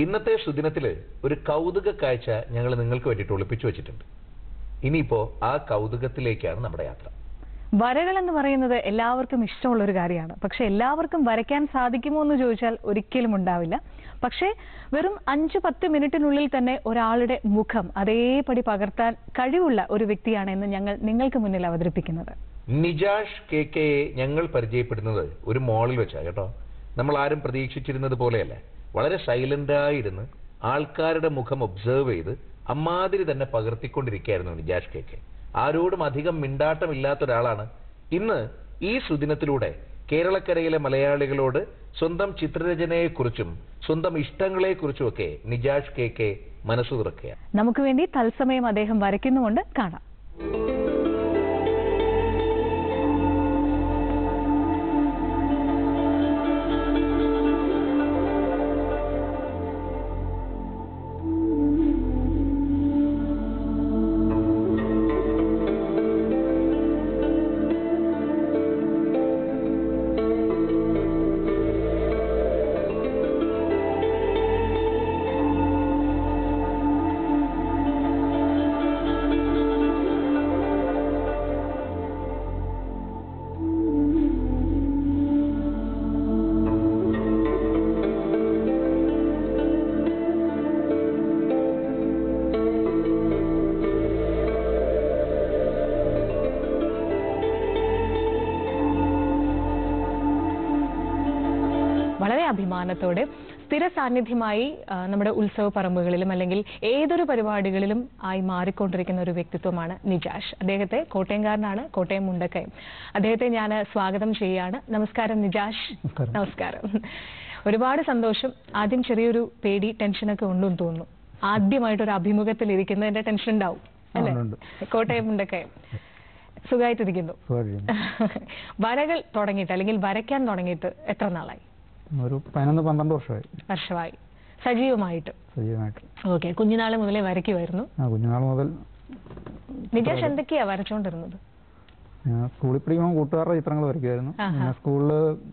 ഇന്നത്തെ സുദിനത്തില് ഒരു കൗതുക കാഴ്ച ഞങ്ങൾ നിങ്ങൾക്ക് വേണ്ടിയിട്ട് ഒളിപ്പിച്ചു വെച്ചിട്ടുണ്ട് ഇനിയിപ്പോ ആ കൗതുകത്തിലേക്കാണ് നമ്മുടെ യാത്ര വരകൾ എന്ന് പറയുന്നത് എല്ലാവർക്കും ഇഷ്ടമുള്ള ഒരു കാര്യമാണ് പക്ഷെ എല്ലാവർക്കും വരയ്ക്കാൻ സാധിക്കുമോ എന്ന് ചോദിച്ചാൽ ഒരിക്കലും ഉണ്ടാവില്ല പക്ഷേ വെറും അഞ്ച് പത്ത് മിനിറ്റിനുള്ളിൽ തന്നെ ഒരാളുടെ മുഖം അതേപടി പകർത്താൻ കഴിവുള്ള ഒരു വ്യക്തിയാണ് ഇന്ന് ഞങ്ങൾ നിങ്ങൾക്ക് മുന്നിൽ അവതരിപ്പിക്കുന്നത് നിജാഷ് കെ കെയെ ഞങ്ങൾ പരിചയപ്പെടുന്നത് ഒരു മോളിൽ വെച്ചാണ് കേട്ടോ നമ്മൾ ആരും പ്രതീക്ഷിച്ചിരുന്നത് പോലെയല്ല വളരെ സൈലന്റായിരുന്ന് ആൾക്കാരുടെ മുഖം ഒബ്സർവ് ചെയ്ത് അമ്മാതിരി തന്നെ പകർത്തിക്കൊണ്ടിരിക്കുകയായിരുന്നു നിജാഷ് കെ കെ ആരോടും അധികം മിണ്ടാട്ടമില്ലാത്ത ഒരാളാണ് ഇന്ന് ഈ സുദിനത്തിലൂടെ കേരളക്കരയിലെ മലയാളികളോട് സ്വന്തം ചിത്രരചനയെക്കുറിച്ചും സ്വന്തം ഇഷ്ടങ്ങളെക്കുറിച്ചുമൊക്കെ നിജാഷ് കെ കെ മനസ്സു തുറക്കുകയാണ് നമുക്ക് വേണ്ടി തത്സമയം അദ്ദേഹം വരയ്ക്കുന്നുമുണ്ട് കാണാം വളരെ അഭിമാനത്തോടെ സ്ഥിര സാന്നിധ്യമായി ആ, നമ്മുടെ ഉത്സവ പറമ്പുകളിലും അല്ലെങ്കിൽ ഏതൊരു പരിപാടികളിലും ആയി മാറിക്കൊണ്ടിരിക്കുന്ന ഒരു വ്യക്തിത്വമാണ് നിജാഷ് അദ്ദേഹത്തെ കോട്ടയംകാരനാണ് കോട്ടയം മുണ്ടക്കയം അദ്ദേഹത്തെ ഞാൻ സ്വാഗതം ചെയ്യാണ് നമസ്കാരം നിജാഷ് നമസ്കാരം. നമസ്കാരം ഒരുപാട് സന്തോഷം ആദ്യം ചെറിയൊരു പേടി ടെൻഷനൊക്കെ ഉണ്ടെന്ന് തോന്നുന്നു ആദ്യമായിട്ട് ഒരു അഭിമുഖത്തിൽ ഇരിക്കുന്നതിന്റെ ടെൻഷൻ ഉണ്ടാവും അല്ലേ ഉണ്ട്, ഉണ്ട്. കോട്ടയം മുണ്ടക്കയം സുഖമായിട്ടിരിക്കുന്നു സുഖമായിട്ടിരിക്കുന്നു. വരകൾ തുടങ്ങിയിട്ട് അല്ലെങ്കിൽ വരയ്ക്കാൻ തുടങ്ങിയിട്ട് എത്ര നാളായി ഒരു പതിനൊന്ന് പന്ത്രണ്ട് വർഷമായി വർഷമായി സജീവമായിട്ട് സജീവമായിട്ട് ഓക്കെ കുഞ്ഞുനാള് മുതലേ വരയ്ക്കുമായിരുന്നു ആ കുഞ്ഞുനാൾ മുതൽ നിജാഷ് എന്തൊക്കെയാ വരച്ചോണ്ടിരുന്നത് ഞാൻ സ്കൂളിൽ പഠിക്കുമ്പോൾ കൂട്ടുകാരുടെ ചിത്രങ്ങൾ വരയ്ക്കുമായിരുന്നു ആഹാ. പിന്നെ സ്കൂളിൽ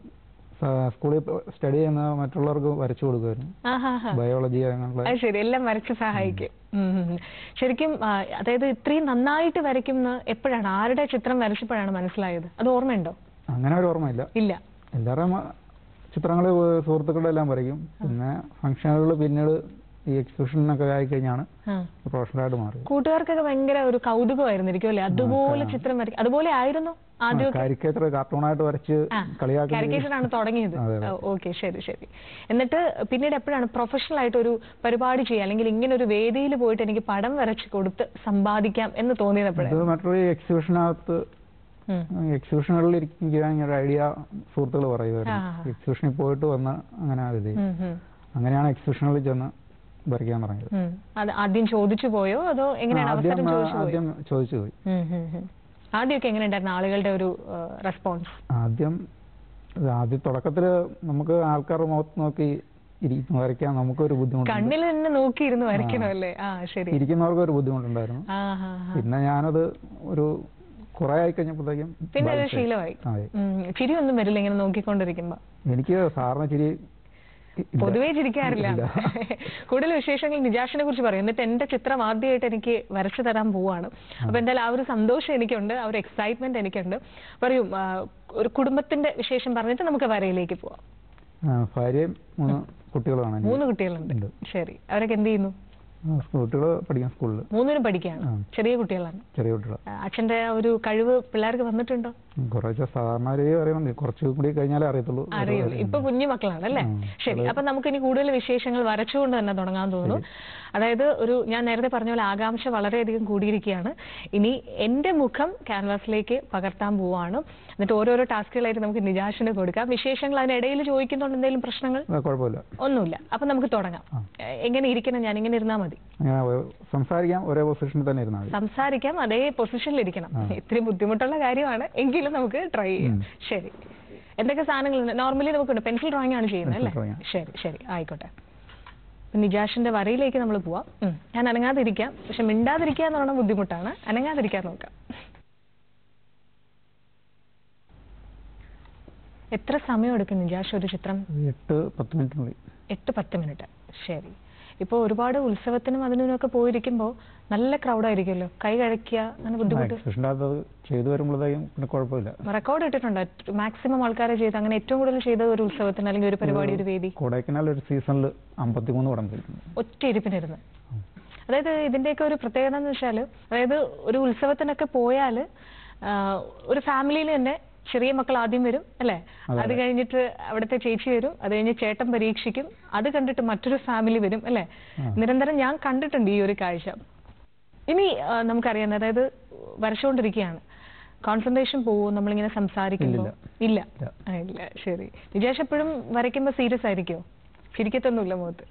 സ്കൂളിൽ സ്റ്റഡി ചെയ്യുന്ന മറ്റുള്ളവർക്ക് വരച്ചു കൊടുക്കുമായിരുന്നു ആഹാഹാ. ബയോളജി അങ്ങനെയുള്ള അത് ശരി എല്ലാം വരച്ച് സഹായിക്കും ഉം ഉം ഉം. ശരിക്കും ആ, അതായത് ഇത്രയും നന്നായിട്ട് വരയ്ക്കുന്ന എപ്പോഴാണ് ആരുടെ ചിത്രം വരച്ചപ്പോഴാണ് മനസ്സിലായത് അത് ഓർമ്മയുണ്ടോ അങ്ങനെ ഒരു ഓർമ്മയില്ല ഇല്ല എല്ലാവരുടെയും ചിത്രങ്ങൾ സുഹൃത്തുക്കളുടെ എല്ലാം വരയ്ക്കും പിന്നെ ഫംഗ്ഷനുകളിൽ പിന്നീട് ഈ എക്സിബിഷനൊക്കെ ആയി കഴിഞ്ഞാണ് ആ. പ്രൊഫഷണലായിട്ട് മാറിയത് കൂട്ടുകാർക്കൊക്കെ ഭയങ്കര ഒരു കൗതുകമായിരുന്നിരിക്കും അല്ലേ അതുപോലെ ചിത്രം വരയ്ക്കും അതുപോലെ ആയിരുന്നു ആദ്യമൊക്കെ കാരിക്കേച്ചർ കാർട്ടൂണായിട്ട് വരച്ച് കളിയാക്കി കാരിക്കേച്ചർ ആണ് തുടങ്ങിയത് അതെ, അതെ. ഓക്കെ ശരി ശരി എന്നിട്ട് പിന്നീട് എപ്പോഴാണ് പ്രൊഫഷണൽ ആയിട്ട് ഒരു പരിപാടി ചെയ്യുക അല്ലെങ്കിൽ ഇങ്ങനെ ഒരു വേദിയിൽ പോയിട്ട് എനിക്ക് പടം വരച്ച് കൊടുത്ത് സമ്പാദിക്കാം എന്ന് തോന്നിയത് ഇത് എപ്പോഴാണ് മറ്റൊരു എക്സിബിഷനകത്ത് എക്സിബിഷനുകളിൽ ഇരിക്കാൻ ഒരു ഐഡിയ സുഹൃത്തുക്കൾ പറയുമായിരുന്നു ആ. എക്സിബിഷനിൽ പോയിട്ട് വന്ന് അങ്ങനെ ഇത് ചെയ്യും. അങ്ങനെയാണ് എക്സിബിഷനുകളിൽ ചെന്ന് വരയ്ക്കാൻ തുടങ്ങിയത് അത് ആദ്യം ചോദിച്ചു പോയോ അതോ എങ്ങനെയാണ് ആദ്യം അവസരം ചോദിച്ചു പോയോ ആദ്യം ചോദിച്ചു പോയി ഉം, ഉം, ഉം. ആദ്യമൊക്കെ എങ്ങനെയുണ്ടായിരുന്നു ആളുകളുടെ ഒരു റെസ്പോൺസ് ആദ്യം ഇത് ആദ്യം തുടക്കത്തില് നമുക്ക് ആൾക്കാരുടെ മുഖത്ത് നോക്കി ഇരിക്കും വരയ്ക്കാൻ നമുക്കൊരു ബുദ്ധിമുട്ടുണ്ട് കണ്ണിൽ തന്നെ നോക്കിയിരുന്ന് വരയ്ക്കണമല്ലേ ആ ശരി ഇരിക്കുന്നവർക്ക് ഒരു ബുദ്ധിമുട്ടുണ്ടായിരുന്നു ആ ഹാ ഹാ പിന്നെ ഞാനത് ഒരു കുറെ ആയി കഴിഞ്ഞപ്പോഴത്തേക്കും പിന്നെ ഒരു ബാധിച്ചു. ശീലമായി അതെ ഉം, ചിരിയൊന്നും വരില്ല ഇങ്ങനെ നോക്കിക്കൊണ്ടിരിക്കുമ്പോ എനിക്ക് സാറിന് ഇച്ചിരി ഇല്ല. പൊതുവേ ചിരിക്കാറില്ല ഇല്ല. കൂടുതൽ വിശേഷങ്ങൾ നിജാഷിനെ കുറിച്ച് പറയും എന്നിട്ട് എന്റെ ചിത്രം ആദ്യമായിട്ട് എനിക്ക് വരച്ചു തരാൻ പോവാണ് അപ്പൊ എന്തായാലും ആ ഒരു സന്തോഷം എനിക്കുണ്ട് ആ ഒരു എക്സൈറ്റ്മെന്റ് എനിക്കുണ്ട് പറയും ആ, ഒരു കുടുംബത്തിന്റെ വിശേഷം പറഞ്ഞിട്ട് നമുക്ക് വരയിലേക്ക് പോവാം ആ, ഭാര്യയും മൂന്ന് കുട്ടികളുമാണ് എനിക്ക്. മൂന്ന് കുട്ടികളുണ്ട് ഉണ്ട്. ശരി അവരൊക്കെ എന്ത് ചെയ്യുന്നു ആ, കുട്ടികൾ പഠിക്കാൻ സ്കൂളിൽ മൂന്നിനും പഠിക്കുകയാണ് ആ. ചെറിയ കുട്ടികളാണ് ചെറിയ കുട്ടികൾ ആ, അച്ഛന്റെ ആ ഒരു കഴിവ് പിള്ളേർക്ക് വന്നിട്ടുണ്ടോ കുറച്ച് സാധാരണ രീതി അറിയുന്നുണ്ട് കുറച്ച് കൂടി കഴിഞ്ഞാലേ അറിയത്തുള്ളൂ അറിയുള്ളൂ ഇപ്പൊ കുഞ്ഞു മക്കളാണ് അല്ലേ ഉം. ശരി അപ്പൊ നമുക്ക് ഇനി കൂടുതൽ വിശേഷങ്ങൾ വരച്ചുകൊണ്ട് തന്നെ തുടങ്ങാൻ തോന്നുന്നു അതായത് ഒരു ഞാൻ നേരത്തെ പറഞ്ഞ പോലെ ആകാംക്ഷ വളരെയധികം കൂടിയിരിക്കുകയാണ് ഇനി എന്റെ മുഖം ക്യാൻവാസിലേക്ക് പകർത്താൻ പോവാണ് എന്നിട്ട് ഓരോരോ ടാസ്കുകളായിട്ട് നമുക്ക് നിജാഷിന് കൊടുക്കാം വിശേഷങ്ങൾ അതിനിടയിൽ ചോദിക്കുന്നുണ്ട് എന്തെങ്കിലും പ്രശ്നങ്ങൾ ആ, കുഴപ്പമില്ല ഒന്നുമില്ല അപ്പൊ നമുക്ക് തുടങ്ങാം ആ. എ- എങ്ങനെ ഇരിക്കണം ഞാൻ ഇങ്ങനെ ഇരുന്നാൽ മതി അങ്ങനെ ഒ- സംസാരിക്കാം ഒരേ പൊസിഷനിൽ തന്നെ ഇരുന്നാൽ മതി സംസാരിക്കാം അതേ പൊസിഷനിൽ ഇരിക്കണം ആ. ഇത്തിരി ബുദ്ധിമുട്ടുള്ള കാര്യമാണ് എങ്കിലും നമുക്ക് ട്രൈ ചെയ്യാം ഉം. ശരി എന്തൊക്കെ സാധനങ്ങളുണ്ട് നോർമലി നമുക്കുണ്ട് പെൻസിൽ ഡ്രോയിങ് ആണ് ചെയ്യുന്നത് അല്ലേ Pencil drawing. ശരി ശരി ആയിക്കോട്ടെ ഇപ്പൊ നിജാഷിന്റെ വരയിലേക്ക് നമ്മൾ പോവാം ഉം. ഞാൻ അനങ്ങാതിരിക്കാം പക്ഷെ മിണ്ടാതിരിക്കുക എന്ന് പറഞ്ഞാൽ ബുദ്ധിമുട്ടാണ് അനങ്ങാതിരിക്കാൻ നോക്കാം എത്ര സമയം എടുക്കും നിജാഷ് ഒരു ചിത്രം എട്ട് പത്ത് മിനിറ്റിനുള്ളിൽ എട്ട് പത്ത് മിനിറ്റ് ശരി ഇപ്പോൾ ഒരുപാട് ഉത്സവത്തിനും അതിനൊക്കെ പോയിരിക്കുമ്പോൾ നല്ല ക്രൗഡായിരിക്കുമല്ലോ കൈ കഴിക്കുക അങ്ങനെ ബുദ്ധിമുട്ട് എക്സിബിഷൻ്റെ അകത്ത് അത് ചെയ്തു വരുമ്പോഴത്തേക്കും പിന്നെ കുഴപ്പമില്ല റെക്കോർഡ് ഇട്ടിട്ടുണ്ട് മാക്സിമം ആൾക്കാരെ ചെയ്ത് അങ്ങനെ ഏറ്റവും കൂടുതൽ ചെയ്ത ഒരു ഉത്സവത്തിന് അല്ലെങ്കിൽ ഒരു പരിപാടി ഒരു വേദി കൊടൈക്കനാൽ ഒരു സീസണിൽ അമ്പത്തിമൂന്ന് പടം പോയിട്ടുണ്ട് ഒറ്റ ഇരിപ്പിനിരുന്ന് അതായത് ഇതിന്റെയൊക്കെ ഒരു പ്രത്യേകത എന്ന് വെച്ചാൽ അതായത് ഒരു ഉത്സവത്തിനൊക്കെ പോയാൽ ഒരു ഫാമിലിയിൽ തന്നെ ചെറിയ മക്കൾ ആദ്യം വരും അല്ലേ അത് കഴിഞ്ഞിട്ട് അവിടുത്തെ ചേച്ചി വരും അത് കഴിഞ്ഞ് ചേട്ടൻ പരീക്ഷിക്കും അത് കണ്ടിട്ട് മറ്റൊരു ഫാമിലി വരും അല്ലേ നിരന്തരം ഞാൻ കണ്ടിട്ടുണ്ട് ഈ ഒരു കാഴ്ച ഇനി ആ, നമുക്കറിയാം അതായത് വരച്ചുകൊണ്ടിരിക്കുകയാണ് കോൺസെൻട്രേഷൻ പോവും നമ്മളിങ്ങനെ സംസാരിക്കുമ്പോൾ ഇല്ല ആ, ഇല്ല ശരി വിജേഷ് എപ്പോഴും വരയ്ക്കുമ്പോൾ സീരിയസ് ആയിരിക്കുമോ ചിരിക്കത്തൊന്നുമില്ല മുഖത്ത്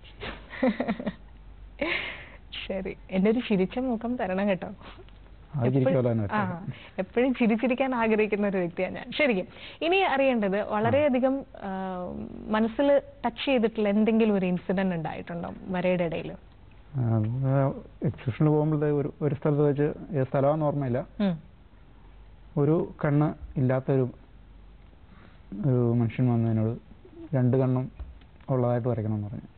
ശരി എൻ്റെ ഒരു ചിരിച്ച മുഖം തരണം കേട്ടോ അത് ചിരിക്കുമല്ലോ തന്നെ ആ എപ്പോഴും ചിരിച്ചിരിക്കാൻ ആഗ്രഹിക്കുന്ന ഒരു വ്യക്തിയാണ് ഞാൻ ശരിക്കും ഇനി അറിയേണ്ടത് വളരെയധികം ആ, മനസ്സിൽ ടച്ച് ചെയ്തിട്ടുള്ള എന്തെങ്കിലും ഒരു ഇൻസിഡന്റ് ഉണ്ടായിട്ടുണ്ടോ വരയുടെ ഇടയിൽ എക്സിബിഷനിൽ പോകുമ്പോഴത്തേക്ക് ഒരു ഒരു സ്ഥലത്ത് വെച്ച് ഏത് സ്ഥലമാണെന്ന് ഓർമ്മയില്ല ഒരു കണ്ണ് ഇല്ലാത്തൊരു ഒരു മനുഷ്യൻ വന്നതിനോട് രണ്ട് കണ്ണും ഉള്ളതായിട്ട് വരയ്ക്കണം എന്ന് പറഞ്ഞു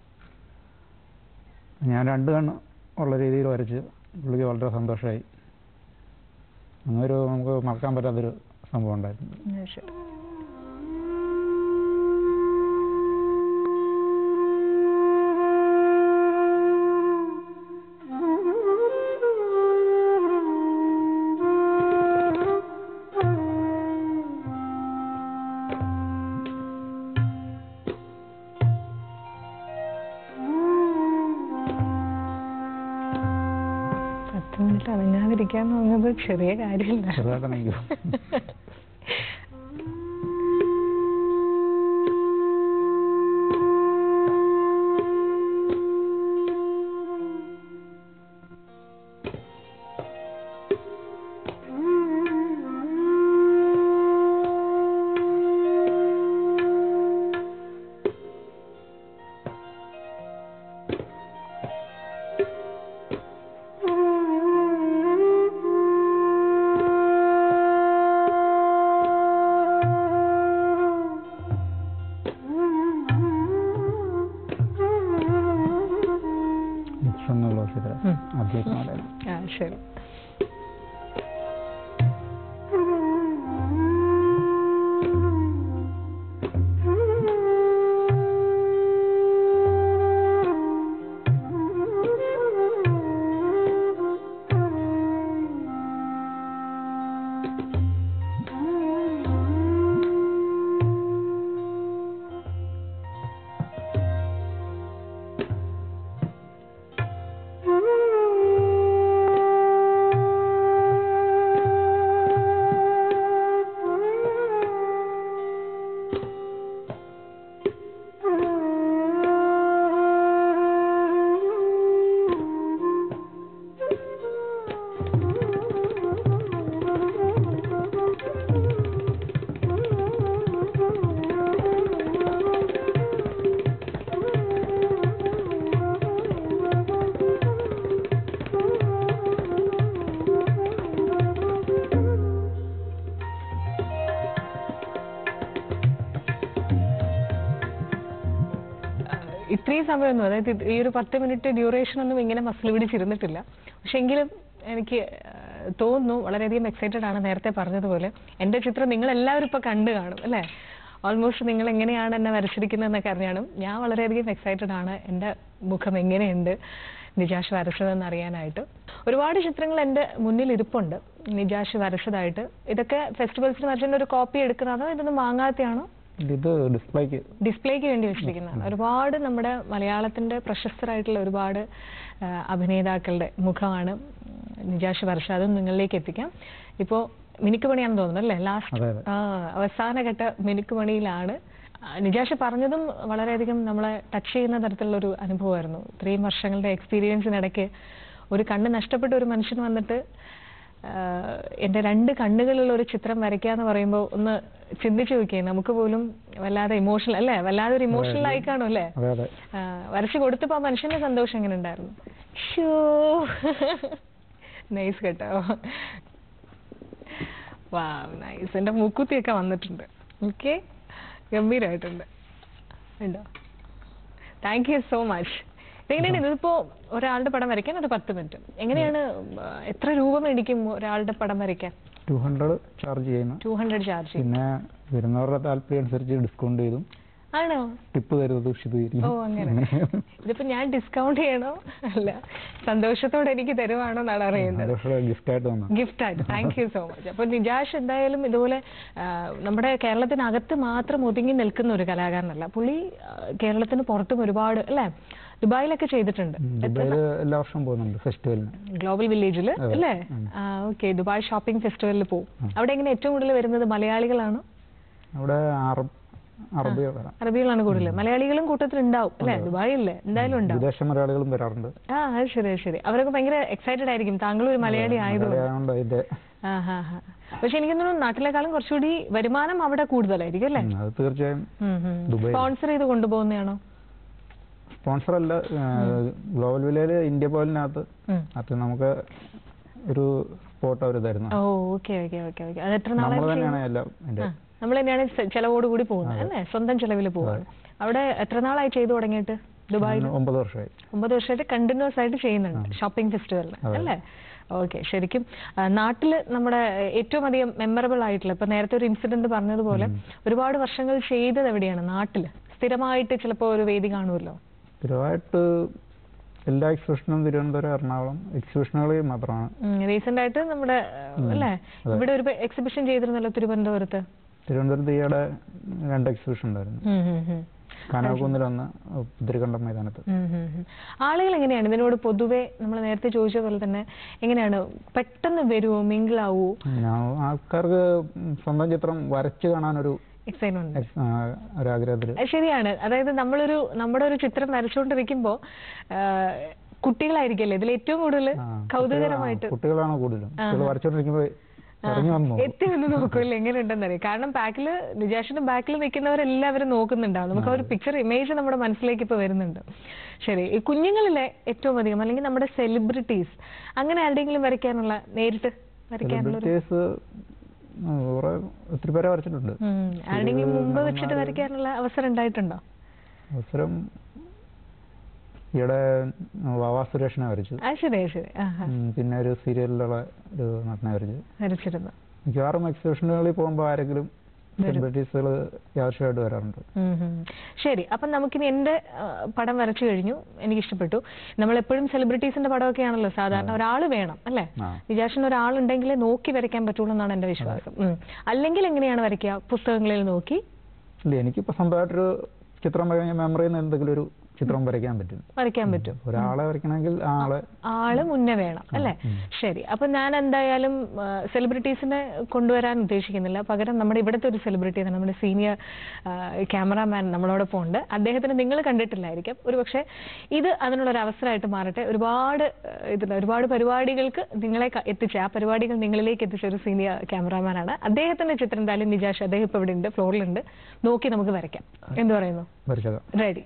ഞാൻ രണ്ട് കണ്ണ് ഉള്ള രീതിയിൽ വരച്ച് പുള്ളിക്ക് വളരെ സന്തോഷമായി അങ്ങനെ ഒരു നമുക്ക് മറക്കാൻ പറ്റാത്തൊരു സംഭവം ഉണ്ടായിരുന്നു ശരി പത്ത് മിനിറ്റ് അനങ്ങാതിരിക്കാന്ന് പറഞ്ഞത് ചെറിയ കാര്യമില്ല ചെറുതായിട്ടാണെങ്കിൽ എന്നുള്ള ചിത്ര ഉം. ആദ്യമായിട്ട് ആ ശരി ഇത്രയും സമയമൊന്നും അതായത് ഇത് ഈ ഒരു പത്ത് മിനിറ്റ് ഡ്യൂറേഷൻ ഒന്നും ഇങ്ങനെ മസിൽ പിടിച്ചിരുന്നിട്ടില്ല പക്ഷെ എങ്കിലും എനിക്ക് ആ, തോന്നുന്നു വളരെയധികം എക്സൈറ്റഡ് ആണ് നേരത്തെ പറഞ്ഞതുപോലെ എൻ്റെ ചിത്രം നിങ്ങൾ എല്ലാവരും ഇപ്പൊ കണ്ടു കാണും അല്ലേ ഓൾമോസ്റ്റ് നിങ്ങൾ എങ്ങനെയാണ് എന്നെ വരച്ചിരിക്കുന്നതെന്നൊക്കെ അറിഞ്ഞാണ് ഞാൻ വളരെയധികം എക്സൈറ്റഡ് ആണ് എൻ്റെ മുഖം എങ്ങനെയുണ്ട് നിജാഷ് വരച്ചതെന്ന് അറിയാനായിട്ട് ഒരുപാട് ചിത്രങ്ങൾ എൻ്റെ മുന്നിൽ ഇരിപ്പുണ്ട് നിജാഷ് വരച്ചതായിട്ട് ഇതൊക്കെ ഫെസ്റ്റിവൽസിന് വരച്ചതിൻ്റെ ഒരു കോപ്പി എടുക്കുന്നതോ ഇതൊന്നും വാങ്ങാത്തയാണോ ഇത് ഡിസ്പ്ലേക്ക് ഡിസ്പ്ലേക്ക് വേണ്ടി വെച്ചിരിക്കുന്നതാണ് ഒരുപാട് നമ്മുടെ മലയാളത്തിന്റെ പ്രശസ്തരായിട്ടുള്ള ഒരുപാട് ആ, അഭിനേതാക്കളുടെ മുഖമാണ് നിജാഷ് വർഷ അതും നിങ്ങളിലേക്ക് എത്തിക്കാം ഇപ്പോ മിനുക്ക് പണിയാണെന്ന് തോന്നുന്നു അല്ലേ ലാസ്റ്റ് അതെ, അതെ. അവസാനഘട്ട മിനുക്ക് പണിയിലാണ് ആ, നിജാഷ് പറഞ്ഞതും വളരെയധികം നമ്മളെ ടച്ച് ചെയ്യുന്ന തരത്തിലുള്ള ഒരു അനുഭവമായിരുന്നു ഇത്രയും വർഷങ്ങളുടെ എക്സ്പീരിയൻസിനിടയ്ക്ക് ഒരു കണ്ണ് നഷ്ടപ്പെട്ട ഒരു മനുഷ്യൻ വന്നിട്ട് ആഹ് എൻ്റെ രണ്ട് കണ്ണുകളുള്ള ഒരു ചിത്രം വരയ്ക്കുക എന്ന് പറയുമ്പോൾ ഒന്ന് ചിന്തിച്ചു നോക്കിയേ നമുക്ക് പോലും വല്ലാതെ ഇമോഷണൽ അല്ലേ വല്ലാതെ ഒരു ഇമോഷണൽ ആയി കാണും അല്ലേ അതെ അതെ ആഹ് വരച്ചു കൊടുത്തപ്പോൾ ആ മനുഷ്യന്റെ സന്തോഷം എങ്ങനെ ഉണ്ടായിരുന്നു ഷോ നൈസ് കേട്ടോ വാ നൈസ് എൻ്റെ മൂക്കുത്തിയൊക്കെ വന്നിട്ടുണ്ട് ഓക്കെ ഗംഭീരമായിട്ടുണ്ട് ഉണ്ടോ താങ്ക് യു സോ മച്ച് എങ്ങനെയാണ് ഇതിപ്പോ ഒരാളുടെ പടം വരയ്ക്കാൻ ഒരു പത്ത് മിനിറ്റ് എങ്ങനെയാണ് ആ, എത്ര രൂപ മേടിക്കും ഒരാളുടെ പടം വരയ്ക്കാൻ ടു ഹൺഡ്രഡ് ചാർജ് ചെയ്യുന്നു ടു ഹൺഡ്രഡ് ചാർജ് ചെയ്യും പിന്നെ വരുന്നവരുടെ താല്പര്യം അനുസരിച്ച് ഡിസ്കൗണ്ട് ചെയ്തും ആണോ ടിപ്പ് തരുന്നത് വിശദീകരിക്കും ഓ അങ്ങനെ ഇതിപ്പോ ഞാൻ ഡിസ്കൗണ്ട് ചെയ്യണോ അല്ല സന്തോഷത്തോടെ എനിക്ക് തരുവാണോ എന്നാണ് അറിയേണ്ടത് ഗിഫ്റ്റ് ആയിട്ട് വന്നു ഗിഫ്റ്റ് ആയിട്ട് താങ്ക് യു സോ മച്ച് അപ്പൊ നിജാഷ് എന്തായാലും ഇതുപോലെ ആ, നമ്മുടെ കേരളത്തിനകത്ത് മാത്രം ഒതുങ്ങി നിൽക്കുന്ന ഒരു കലാകാരനല്ല പുള്ളി ആ, കേരളത്തിന് പുറത്തും ഒരുപാട് അല്ലേ ദുബായിലൊക്കെ ചെയ്തിട്ടുണ്ട് ദുബായിൽ എല്ലാ വർഷവും പോകുന്നുണ്ട് ഫെസ്റ്റിവലിന് ഗ്ലോബൽ വില്ലേജിൽ അല്ലേ ഓക്കെ ദുബായ് ഷോപ്പിംഗ് ഫെസ്റ്റിവലിൽ പോകും അവിടെ എങ്ങനെ ഏറ്റവും കൂടുതൽ വരുന്നത് മലയാളികളാണോ അവിടെ അറബ് അറബികളാണ് അറബികളാണ് കൂടുതൽ മലയാളികളും കൂട്ടത്തിൽ ഉണ്ടാവും അല്ലേ ദുബായില്ലേ എന്തായാലും ഉണ്ടാവും വിദേശ മലയാളികളും വരാറുണ്ട് ആ അത് ശരി അത് ശരി അവരൊക്കെ ഭയങ്കര എക്സൈറ്റഡ് ആയിരിക്കും താങ്കൾ ഒരു മലയാളി ആയതുകൊണ്ട് മലയാളിയായതുകൊണ്ട് അതിന്റെ ആ ഹാ ഹാ പക്ഷെ എനിക്ക് തോന്നുന്നു നാട്ടിലേക്കാളും കുറച്ചുകൂടി വരുമാനം അവിടെ കൂടുതലായിരിക്കും അല്ലേ ഉം, അത് തീർച്ചയായും ദുബായ്. സ്പോൺസർ ചെയ്ത് കൊണ്ടുപോകുന്നതാണോ സ്പോൺസർ അല്ല ഗ്ലോബൽ വില്ലയില് ഇന്ത്യ പോലിനകത്ത് ഉം. അത് നമുക്ക് ഒരു സ്പോട്ട് അവർ തരുന്നു oh okay okay okay okay അത് എത്ര നമ്മൾ നാളായി തന്നെയാണ് എല്ലാം അതിന്റെ നമ്മൾ തന്നെയാണ് ചെ- ചെലവോട് കൂടി പോകുന്നത് അല്ലേ സ്വന്തം ചെലവിൽ പോവാണ് അവിടെ എത്ര നാളായി ചെയ്തു തുടങ്ങിയിട്ട് ദുബായിൽ ഒമ്പത് വർഷമായി ഒമ്പത് വർഷമായിട്ട് കണ്ടിന്യൂസ് ആയിട്ട് ചെയ്യുന്നുണ്ട് ഷോപ്പിംഗ് ഫെസ്റ്റിവലിന് അല്ലേ ഓക്കെ ശരിക്കും ആ, നാട്ടില് നമ്മുടെ ഏറ്റവും അധികം മെമ്മറബിൾ ആയിട്ടുള്ള ഇപ്പൊ നേരത്തെ ഒരു ഇൻസിഡന്റ് പറഞ്ഞതുപോലെ ഒരുപാട് വർഷങ്ങൾ ചെയ്തത് എവിടെയാണ് നാട്ടില് സ്ഥിരമായിട്ട് ചിലപ്പോ ഒരു വേദി കാണുമല്ലോ സ്ഥിരമായിട്ട് എല്ലാ എക്സിബിഷനും തിരുവനന്തപുരം എറണാകുളം എക്സിബിഷനുകളിൽ മാത്രമാണ് റീസെന്റ് ആയിട്ട് നമ്മുടെ ആ, അല്ലേ ഇവിടെ ഒരു എക്സിബിഷൻ ചെയ്തിരുന്നല്ലോ തിരുവനന്തപുരത്ത് തിരുവനന്തപുരത്ത് ഈയിടെ രണ്ട് എക്സിബിഷൻ ഉണ്ടായിരുന്നു ഉം, ഉം, ഉം. കാനാകുന്നിലൊന്ന് പുതിരിക്കണ്ടം മൈതാനത്ത് ഉം ഉം ഉം. ആളുകൾ എങ്ങനെയാണ് ഇതിനോട് പൊതുവെ നമ്മൾ നേരത്തെ ചോദിച്ച പോലെ തന്നെ എങ്ങനെയാണ് പെട്ടെന്ന് വരുമോ മിങ്കിളാവോ ഞാൻ ആൾക്കാർക്ക് സ്വന്തം ചിത്രം വരച്ച് കാണാനൊരു എക്സൈറ്റ്മെന്റ് എക്സ്- ആ, ഒരു ആഗ്രഹത്തിൽ അത് ശരിയാണ് അതായത് നമ്മളൊരു നമ്മുടെ ഒരു ചിത്രം വരച്ചുകൊണ്ടിരിക്കുമ്പോ ആ, കുട്ടികളായിരിക്കല്ലേ ഇതിൽ ഏറ്റവും കൂടുതൽ കൗതുകരമായിട്ട് കുട്ടികളാണ് കൂടുതലും കുട്ടികൾ വരച്ചോണ്ടിരിക്കുമ്പോൾ ഇറങ്ങി വന്നു നോക്കും. എത്തി നിന്ന് നോക്കുമല്ലോ എങ്ങനെയുണ്ടെന്ന് അറിയാം കാരണം ബാക്കിൽ നിജാഷിന്റെ ബാക്കിൽ നിൽക്കുന്നവരെല്ലാവരും നോക്കുന്നുണ്ടാവും നമുക്ക് ആ ഒരു പിക്ചർ ഇമേജ് നമ്മുടെ മനസ്സിലേക്ക് ഇപ്പൊ വരുന്നുണ്ട് ശരി ഈ കുഞ്ഞുങ്ങളിലെ ഏറ്റവും അധികം അല്ലെങ്കിൽ നമ്മുടെ സെലിബ്രിറ്റീസ് അങ്ങനെ ആരുടെയെങ്കിലും വരയ്ക്കാനുള്ള നേരിട്ട് വരയ്ക്കാനുള്ള ഒരു സെലിബ്രിറ്റീസ് കുറെ ഒത്തിരി പേരെ വരച്ചിട്ടുണ്ട് ഉം. ആരുടെയെങ്കിലും മുമ്പ് വെച്ചിട്ട് വരയ്ക്കാനുള്ള അവസരം ഉണ്ടായിട്ടുണ്ടോ അവസരം ഈയിടെ വാവാ സുരേഷിനെ വരച്ചു ആ ശരി ആ ശരി ആ ആ. ഉം, പിന്നെ ഒരു സീരിയലിലുള്ള ഒരു നടനെ വരച്ചു വരച്ചിരുന്നു മിക്കവാറും എക്സിബിഷനുകളിൽ പോകുമ്പോൾ ആരെങ്കിലും സെലിബ്രിറ്റീസുകൾ യാദൃശ്യമായിട്ട് വരാറുണ്ട് ഉം ഉം. ശരി അപ്പം നമുക്കിനി എന്റെ ആ, പടം വരച്ചു കഴിഞ്ഞു എനിക്ക് ഇഷ്ടപ്പെട്ടു നമ്മൾ എപ്പോഴും സെലിബ്രിറ്റീസിന്റെ പടമൊക്കെ ആണല്ലോ സാധാരണ ഒരാൾ വേണം അല്ലേ ആ. വിചാരിച്ചിന് ഒരാളുണ്ടെങ്കിലേ നോക്കി വരയ്ക്കാൻ പറ്റുള്ളൂ എന്നാണ് എന്റെ വിശ്വാസം ഉം. അല്ലെങ്കിൽ എങ്ങനെയാണ് വരയ്ക്കുക പുസ്തകങ്ങളിൽ നോക്കി ഇല്ല എനിക്കിപ്പോ സ്വന്തമായിട്ടൊരു ചിത്രം വരയ്ക്കാൻ മെമ്മറിയിൽ നിന്ന് എന്തെങ്കിലും ഒരു ചിത്രം വരയ്ക്കാൻ പറ്റും വരയ്ക്കാൻ പറ്റും ഒരാളെ വരയ്ക്കണമെങ്കിൽ ആ ആളെ ആള് മുന്നേ വേണം അല്ലേ ശരി അപ്പൊ ഞാൻ എന്തായാലും സെലിബ്രിറ്റീസിനെ കൊണ്ടുവരാൻ ഉദ്ദേശിക്കുന്നില്ല പകരം നമ്മുടെ ഇവിടുത്തെ ഒരു സെലിബ്രിറ്റി തന്നെ നമ്മുടെ സീനിയർ ക്യാമറാമാൻ നമ്മളോടൊപ്പം ഉണ്ട് അദ്ദേഹത്തിന് നിങ്ങൾ കണ്ടിട്ടില്ലായിരിക്കും ഒരുപക്ഷെ ഇത് അതിനുള്ള ഒരു അവസരമായിട്ട് മാറട്ടെ ഒരുപാട് ആ, ഇതിൽ ഒരുപാട് പരിപാടികൾക്ക് നിങ്ങളെ ക- എത്തിച്ച ആ പരിപാടികൾ നിങ്ങളിലേക്ക് എത്തിച്ച ഒരു സീനിയർ ക്യാമറാമാനാണ് അദ്ദേഹത്തിന്റെ ചിത്രം എന്തായാലും നിജാഷ് അദ്ദേഹം ഇപ്പൊ ഇവിടെ ഉണ്ട് ഫ്ലോറിലുണ്ട് നോക്കി നമുക്ക് വരയ്ക്കാം എന്ത് പറയുന്നു വരച്ചേക്കാം റെഡി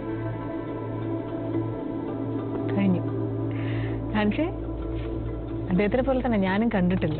കഴിഞ്ഞു കാണിച്ചേ ഇദ്ദേഹത്തിനെ പോലെ തന്നെ ഞാനും കണ്ടിട്ടില്ല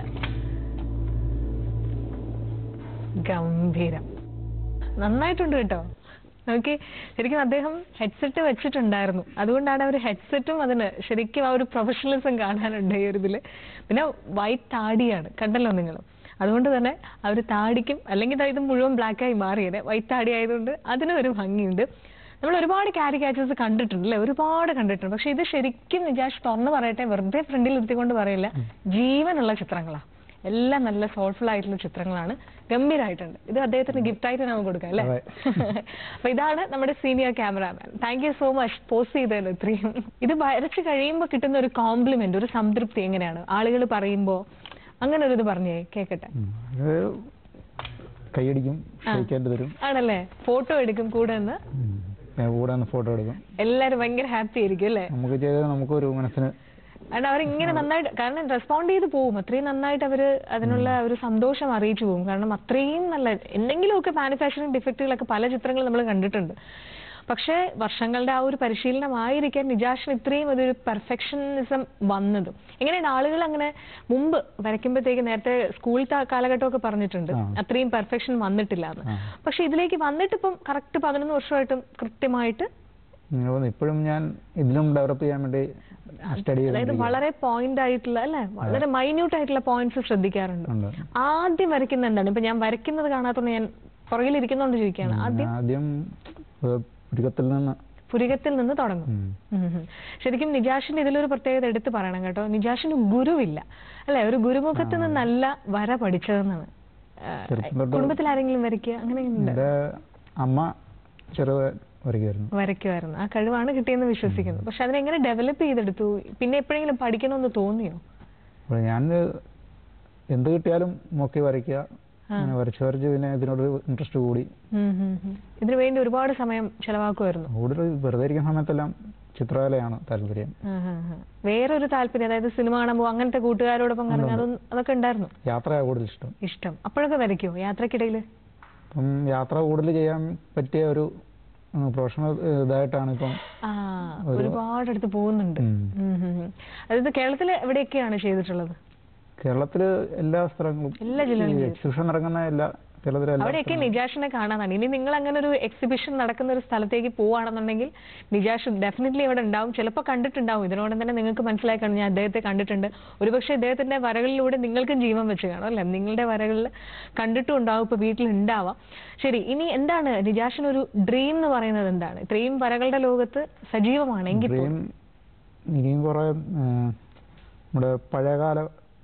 ഗംഭീരം നന്നായിട്ടുണ്ട് കേട്ടോ നോക്കി ശരിക്കും അദ്ദേഹം ഹെഡ്സെറ്റ് വെച്ചിട്ടുണ്ടായിരുന്നു അതുകൊണ്ടാണ് അവർ ഹെഡ്സെറ്റും അതിന് ശരിക്കും ആ ഒരു പ്രൊഫഷണലിസം കാണാനുണ്ട് ഈ ഒരു ഇതില് പിന്നെ വൈറ്റ് താടിയാണ് കണ്ടല്ലോ നിങ്ങൾ അതുകൊണ്ട് തന്നെ ആ ഒരു താടിക്കും അല്ലെങ്കിൽ ദാ ഇത് മുഴുവൻ black ആയി മാറിയത് വൈറ്റ് താടി ആയതുകൊണ്ട് അതിനും ഒരു ഭംഗിയുണ്ട് നമ്മൾ ഒരുപാട് കാരിക്കാച്ചേഴ്സ് കണ്ടിട്ടുണ്ട് അല്ലേ ഒരുപാട് കണ്ടിട്ടുണ്ട് പക്ഷെ ഇത് ശരിക്കും നിജാഷ് തുറന്നു പറയട്ടെ വെറുതെ ഫ്രണ്ടിൽ നിർത്തിക്കൊണ്ട് പറയില്ല ജീവനുള്ള ചിത്രങ്ങളാണ് എല്ലാം നല്ല സോൾഫുൾ ആയിട്ടുള്ള ചിത്രങ്ങളാണ് ഗംഭീരമായിട്ടുണ്ട് ഇത് അദ്ദേഹത്തിന് ഗിഫ്റ്റ് ആയിട്ട് നമുക്ക് കൊടുക്കാം അല്ലേ അതെ. അപ്പൊ ഇതാണ് നമ്മുടെ senior cameraman thank you so much post ചെയ്തതിന് ഇത്രയും ഇത് വരച്ച് കഴിയുമ്പോൾ കിട്ടുന്ന ഒരു കോംപ്ലിമെന്റ് ഒരു സംതൃപ്തി എങ്ങനെയാണ് ആളുകൾ പറയുമ്പോൾ അങ്ങനെ ഒരു ഇത് പറഞ്ഞേ കേക്കട്ടെ ഉം. അത് കൈയടിക്കും ഷെയ്ക്കാൻഡ് തരും ആണല്ലേ ഫോട്ടോ എടുക്കും കൂടെ നിന്ന് ഉം. ഞാൻ കൂടെ നിന്ന് ഫോട്ടോ എടുക്കും എല്ലാരും ഭയങ്കര ഹാപ്പി ആയിരിക്കും അല്ലേ നമുക്ക് ചെയ്താൽ നമുക്കൊരു മനസ്സിന് കാരണം അവർ ഇങ്ങനെ നന്നായിട്ട് കാരണം റെസ്പോണ്ട് ചെയ്ത് പോകും അത്രയും നന്നായിട്ട് അവര് അതിനുള്ള ഒരു സന്തോഷം അറിയിച്ചു പോകും കാരണം അത്രയും നല്ല എന്തെങ്കിലുമൊക്കെ മാനുഫാക്ചറിങ് ഡിഫക്റ്റുകളൊക്കെ പല ചിത്രങ്ങളും നമ്മൾ കണ്ടിട്ടുണ്ട് പക്ഷേ വർഷങ്ങളുടെ ആ ഒരു പരിശീലനമായിരിക്കാൻ നിജാഷിന് ഇത്രയും ഒരു പെർഫെക്ഷനിസം വന്നത് എങ്ങനെയാണ് ആളുകൾ അങ്ങനെ മുമ്പ് വരയ്ക്കുമ്പോഴത്തേക്ക് നേരത്തെ സ്കൂൾ കാലഘട്ടമൊക്കെ പറഞ്ഞിട്ടുണ്ട് ആ. അത്രയും പെർഫെക്ഷൻ വന്നിട്ടില്ല എന്ന് ആ. പക്ഷെ ഇതിലേക്ക് വന്നിട്ട് ഇപ്പം കറക്റ്റ് പതിനൊന്ന് വർഷമായിട്ടും കൃത്യമായിട്ട് ഇങ്ങനെ തോന്നുന്നു ഇപ്പോഴും ഞാൻ ഇതിലും ഡെവലപ്പ് ചെയ്യാൻ വേണ്ടി സ്റ്റഡി അതായത് വളരെ പോയിന്റ് ആയിട്ടുള്ള അല്ലെ വളരെ മൈന്യൂട്ട് ആയിട്ടുള്ള പോയിന്റ്സ് ശ്രദ്ധിക്കാറുണ്ട് ഉണ്ട് ആദ്യം വരയ്ക്കുന്ന എന്താണ് ഇപ്പൊ ഞാൻ വരയ്ക്കുന്നത് കാണാത്തോണ്ട് ഞാൻ പുറകിലിരിക്കുന്നോണ്ട് ചോദിക്കുകയാണ് ആദ്യം ആദ്യം ഏഹ്, പുരുക്കത്തിൽ നിന്ന് പുരികത്തിൽ നിന്ന് തുടങ്ങും ഉം. ഉം ഉം. ശരിക്കും നിജാഷിന്റെ ഇതിലൊരു പ്രത്യേകത എടുത്ത് പറയണം കേട്ടോ നിജാഷിന് ഗുരുവില്ല അല്ലെ ഒരു ഗുരുമുഖത്ത് നിന്നല്ല വര പഠിച്ചതെന്നാണ് ആ, ചെറുപ്പം തൊട്ട് കുടുംബത്തിൽ ആരെങ്കിലും വരയ്ക്കുക അങ്ങനെ ഉണ്ട് എൻ്റെ അമ്മ ചെറുത് വരയ്ക്കുമായിരുന്നു വരയ്ക്കുമായിരുന്നു ആ കഴിവാണ് കിട്ടിയെന്ന് വിശ്വസിക്കുന്നു പക്ഷെ അതിനെങ്ങനെ ഡെവലപ്പ് ചെയ്തെടുത്തു പിന്നെ എപ്പോഴെങ്കിലും പഠിക്കണമെന്ന് തോന്നിയോ അപ്പോൾ ഞാൻ എന്ത് കിട്ടിയാലും നോക്കി വരയ്ക്കുക അങ്ങനെ വരച്ച് വരച്ച് പിന്നെ ഇതിനോട് ഇൻട്രസ്റ്റ് കൂടി ഉം ഉം ഉം. ഇതിനു വേണ്ടി ഒരുപാട് സമയം ചെലവാക്കുമായിരുന്നു കൂടുതൽ വെറുതെ ഇരിക്കുന്ന സമയത്തെല്ലാം ചിത്രകലയാണ് താല്പര്യം ആഹ് ആഹ് ആഹ്. വേറൊരു താല്പര്യം അതായത് സിനിമ കാണുമ്പോൾ അങ്ങനത്തെ കൂട്ടുകാരോടൊപ്പം കറങ്ങി അതൊന്നും അതൊക്കെ ഉണ്ടായിരുന്നു യാത്രയാണ് കൂടുതൽ ഇഷ്ടം ഇഷ്ടം അപ്പോഴൊക്കെ വരയ്ക്കോ യാത്രക്കിടയിൽ അപ്പം യാത്ര കൂടുതൽ ചെയ്യാൻ പറ്റിയ ഒരു പ്രൊഫഷണൽ ഇതായിട്ടാണ് ഇപ്പം ആ ഒരുപാട് അടുത്ത് പോകുന്നുണ്ട് ഉം. ഉം ഉം ഉം. അതായത് കേരളത്തിൽ എവിടെയൊക്കെയാണ് ചെയ്തിട്ടുള്ളത് കേരളത്തില് എല്ലാ സ്ഥലങ്ങളും എല്ലാ ജില്ലകളിലും എക്സിബിഷൻ നടക്കുന്ന എല്ലാ കേരളത്തിലെ എല്ലാ അവിടെയൊക്കെ നിജാഷിനെ കാണാനാണ് ഇനി നിങ്ങൾ അങ്ങനെ ഒരു എക്സിബിഷൻ നടക്കുന്ന ഒരു സ്ഥലത്തേക്ക് പോവുകയാണെന്നുണ്ടെങ്കിൽ നിജാഷ് ഡെഫിനറ്റ്ലി അവിടെ ഉണ്ടാവും ചിലപ്പോൾ കണ്ടിട്ടുണ്ടാവും ഇതിനോടൊപ്പം തന്നെ നിങ്ങൾക്ക് മനസ്സിലായി കാണും ഞാൻ അദ്ദേഹത്തെ കണ്ടിട്ടുണ്ട് ഒരുപക്ഷെ ഇദ്ദേഹത്തിന്റെ വരകളിലൂടെ നിങ്ങൾക്കും ജീവൻ വെച്ച് കാണും അല്ലെ നിങ്ങളുടെ വരകളിൽ കണ്ടിട്ടും ഉണ്ടാവും ഇപ്പൊ വീട്ടിൽ ഉണ്ടാവാം ശരി ഇനി എന്താണ് നിജാഷിന് ഒരു ഡ്രീം എന്ന് പറയുന്നത് എന്താണ് ഇത്രയും വരകളുടെ ലോകത്ത് സജീവമാണ് എങ്കിൽ ഡ്രീം ഇനിയും കുറെ നമ്മുടെ പഴയകാല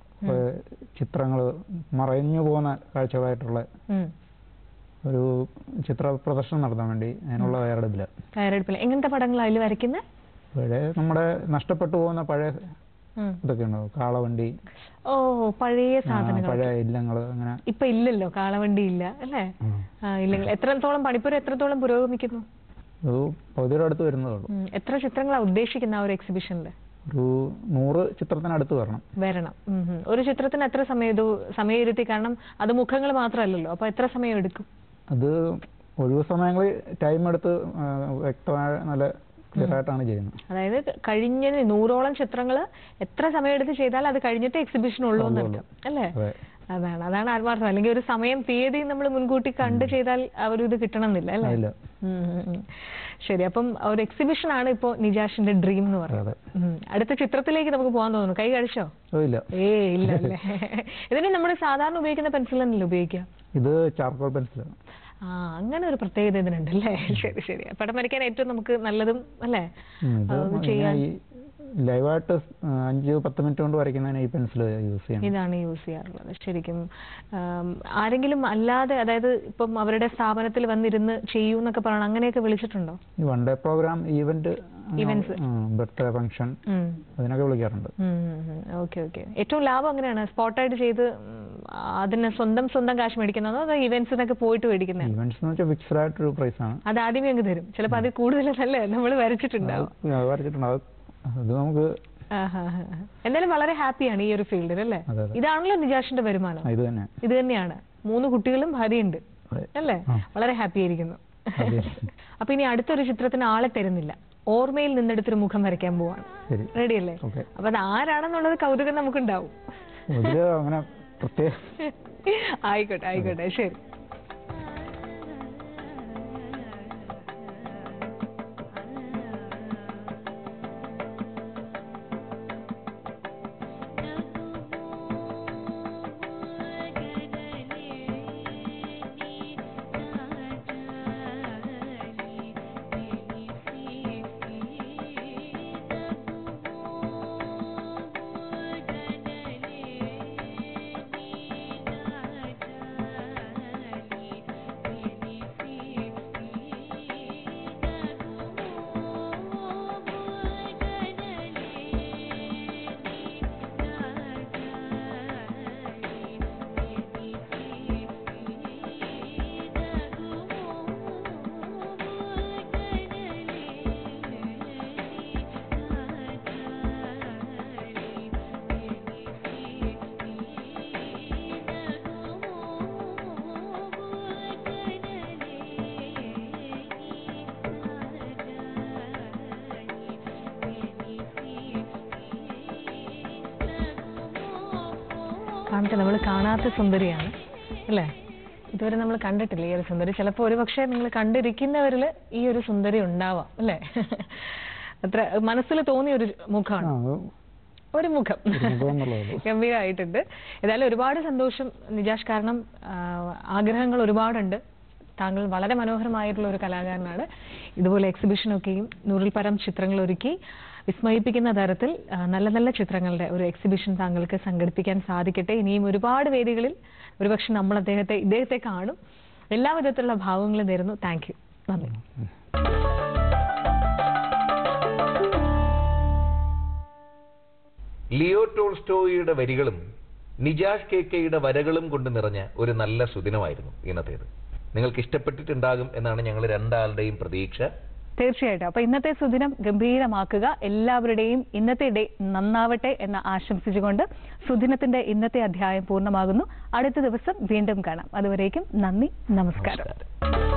ചിത്രങ്ങൾ മറഞ്ഞു പോകുന്ന കാഴ്ചകളായിട്ടുള്ള ഉം. ഒരു ചിത്ര പ്രദർശനം നടത്താൻ വേണ്ടി അതിനുള്ള തയ്യാറെടുപ്പില്ല തയ്യാറെടുപ്പില്ല എങ്ങനത്തെ പടങ്ങളാണ് അതിൽ വരുന്നത് പഴയ നമ്മുടെ നഷ്ടപ്പെട്ടു പോകുന്ന പഴയ ഇതൊക്കെ ഉണ്ടാവും കാളവണ്ടി ഓ പഴയ ആ, സാധനങ്ങൾ പഴയ ഇല്ലങ്ങൾ അങ്ങനെ ഇപ്പൊ ഇല്ലല്ലോ കാളവണ്ടി ഇല്ല അല്ലേ ഉം. ആ, ഇല്ലെങ്കിൽ എത്രത്തോളം പണിപ്പുര എത്രത്തോളം പുരോഗമിക്കുന്നു ഒരു പകുതിയുടെ അടുത്ത് വരുന്നതേ ഉള്ളൂ ഉം. എത്ര ചിത്രങ്ങളാണ് ഉദ്ദേശിക്കുന്ന ആ ഒരു എക്സിബിഷനിൽ ഒരു നൂറ് ചിത്രത്തിനടുത്ത് വരണം വരണം ഉം ഉം. ഒരു ചിത്രത്തിന് എത്ര സമയം ഇത് സമയം ഇരുത്തി കാരണം അത് മുഖങ്ങൾ മാത്രമല്ലല്ലോ അപ്പൊ എത്ര സമയം എടുക്കും അത് ഒഴിവ് സമയങ്ങളിൽ ടൈം എടുത്ത് ആ, വ്യക്തമായ നല്ല ക്ലിയർ ആയിട്ടാണ് ചെയ്യുന്നത് അതായത് കഴിഞ്ഞ നൂറോളം ചിത്രങ്ങൾ എത്ര സമയം എടുത്ത് ചെയ്താൽ അത് കഴിഞ്ഞിട്ട് എക്സിബിഷൻ ഉള്ളൂ എന്നർത്ഥം അല്ലേ അതെ അതാണ് അതാണ് ആത്മാർത്ഥം അല്ലെങ്കിൽ ഒരു സമയം തീയതി നമ്മൾ മുൻകൂട്ടി കണ്ട് ചെയ്താൽ ആ ഒരു ഇത് കിട്ടണമെന്നില്ല അല്ലേ ഇല്ല ഉം ഉം ഉം. ശരി അപ്പം ഒരു എക്സിബിഷൻ ആണ് ഇപ്പോ നിജാഷിന്റെ ഡ്രീം എന്ന് പറയുന്നത് ഉം. അടുത്ത ചിത്രത്തിലേക്ക് നമുക്ക് പോകാൻ തോന്നുന്നു കൈ കഴിച്ചോ ഓ ഇല്ല ഏ ഇല്ല അല്ലേ ഇതിന് നമ്മൾ സാധാരണ ഉപയോഗിക്കുന്ന പെൻസിൽ തന്നെയല്ലേ ഉപയോഗിക്കുക ഇത് ചാർക്കോൾ പെൻസിലാണ് ആ അങ്ങനെ ഒരു പ്രത്യേകത ഇതിനുണ്ട് അല്ലേ ശരി ശരി പടം വരയ്ക്കാൻ ഏറ്റവും നമുക്ക് നല്ലതും അല്ലേ ഇത് അത് ഇങ്ങനെ ചെയ്യാൻ ഈ ലൈവായിട്ട് അഞ്ച് പത്ത് മിനിറ്റ് കൊണ്ട് വരയ്ക്കുന്നതിന് ഈ പെൻസിൽ യൂസ് ചെയ്യണം ഇതാണ് യൂസ് ചെയ്യാറുള്ളത് ശരിക്കും ആം, ആരെങ്കിലും അല്ലാതെ അതായത് ഇപ്പം അവരുടെ സ്ഥാപനത്തിൽ വന്നിരുന്ന് ചെയ്യൂ എന്നൊക്കെ പറയണം അങ്ങനെയൊക്കെ വിളിച്ചിട്ടുണ്ടോ ഈ one day programme event Events. Birthday function ഉം അതിനൊക്കെ വിളിക്കാറുണ്ട് ഓക്കെ ഓക്കെ ഏറ്റവും ലാഭം അങ്ങനെയാണ് സ്പോട്ടായിട്ട് ചെയ്ത് ഉം, അതിന് സ്വന്തം സ്വന്തം കാശ് മേടിക്കുന്നതോ അതോ ഇവന്റ്സിനൊക്കെ പോയിട്ട് മേടിക്കുന്നത് ഈവന്റ്സ് എന്ന് വെച്ചാൽ ഫിക്സ്ഡ് ആയിട്ടൊരു പ്രൈസ് ആണ് അത് ആദ്യമേ അങ്ങ് തരും ചിലപ്പോൾ അതിൽ കൂടുതലല്ലേ നമ്മൾ വരച്ചിട്ടുണ്ടാവും അത് വരച്ചിട്ടുണ്ട് അത് അത് നമുക്ക് ആഹാഹാ. എന്തായാലും വളരെ ഹാപ്പിയാണ് ഈ ഒരു ഫീൽഡിൽ അല്ലേ അതെ, അതെ. ഇതാണല്ലോ നിജാഷിന്റെ വരുമാനം ആ, ഇത് തന്നെ ഇത് തന്നെയാണ് മൂന്ന് കുട്ടികളും ഭാര്യയുണ്ട് അതെ. അല്ലേ ആ. വളരെ ഹാപ്പി ആയിരിക്കുന്നു അതെ. അപ്പൊ ഇനി അടുത്തൊരു ചിത്രത്തിന് ആളെ തരുന്നില്ല ഓർമ്മയിൽ നിന്നെടുത്തൊരു മുഖം വരയ്ക്കാൻ പോവാണ് ശരി റെഡി അല്ലേ ഓക്കെ അപ്പൊ അത് ആരാണെന്നുള്ളത് കൗതുകം നമുക്കുണ്ടാവും ഒരു അങ്ങനെ പ്രത്യേക ആയിക്കോട്ടെ ആയിക്കോട്ടെ ശരി കാണട്ടെ നമ്മൾ കാണാത്ത സുന്ദരിയാണ് അല്ലേ ഇതുവരെ നമ്മൾ കണ്ടിട്ടില്ല ഈ ഒരു സുന്ദരി ചിലപ്പോൾ ഒരു പക്ഷേ നിങ്ങൾ കണ്ടിരിക്കുന്നവരിൽ ഈ ഒരു സുന്ദരി ഉണ്ടാവാം അല്ലേ അത്ര മനസ്സിൽ തോന്നിയ ഒരു മുഖമാണ് ആ അത് ഒരു മുഖം ഒരു മുഖം എന്നുള്ളത് ഗംഭീരമായിട്ടുണ്ട് ഏതായാലും ഒരുപാട് സന്തോഷം നിജാഷ് കാരണം ആ, ആഗ്രഹങ്ങൾ ഒരുപാടുണ്ട് താങ്കൾ വളരെ മനോഹരമായിട്ടുള്ള ഒരു കലാകാരനാണ് ഇതുപോലെ എക്സിബിഷനൊക്കെയും നൂറിൽ പരം ചിത്രങ്ങൾ ഒരുക്കി വിസ്മയിപ്പിക്കുന്ന തരത്തിൽ ആ, നല്ല നല്ല ചിത്രങ്ങളുടെ ഒരു എക്സിബിഷൻ താങ്കൾക്ക് സംഘടിപ്പിക്കാൻ സാധിക്കട്ടെ ഇനിയും ഒരുപാട് വേദികളിൽ ഒരുപക്ഷെ നമ്മൾ അദ്ദേഹത്തെ ഇദ്ദേഹത്തെ കാണും എല്ലാ വിധത്തിലുള്ള ഭാവങ്ങളും നേരുന്നു താങ്ക് യു നന്ദി ലിയോ ടോൾസ്റ്റോയിയുടെ വരികളും നിജാഷ് കെ കെയുടെ വരകളും കൊണ്ട് നിറഞ്ഞ ഒരു നല്ല സുദിനമായിരുന്നു ഇന്നത്തേത് നിങ്ങൾക്ക് ഇഷ്ടപ്പെട്ടിട്ടുണ്ടാകും എന്നാണ് ഞങ്ങൾ രണ്ടാളുടെയും പ്രതീക്ഷ തീർച്ചയായിട്ടും അപ്പൊ ഇന്നത്തെ സുദിനം ഗംഭീരമാക്കുക എല്ലാവരുടെയും ഇന്നത്തെ ഡേ നന്നാവട്ടെ എന്ന് ആശംസിച്ചുകൊണ്ട് സുദിനത്തിന്റെ ഇന്നത്തെ അധ്യായം പൂർണ്ണമാകുന്നു അടുത്ത ദിവസം വീണ്ടും കാണാം അതുവരേക്കും നന്ദി നമസ്കാരം നമസ്കാരം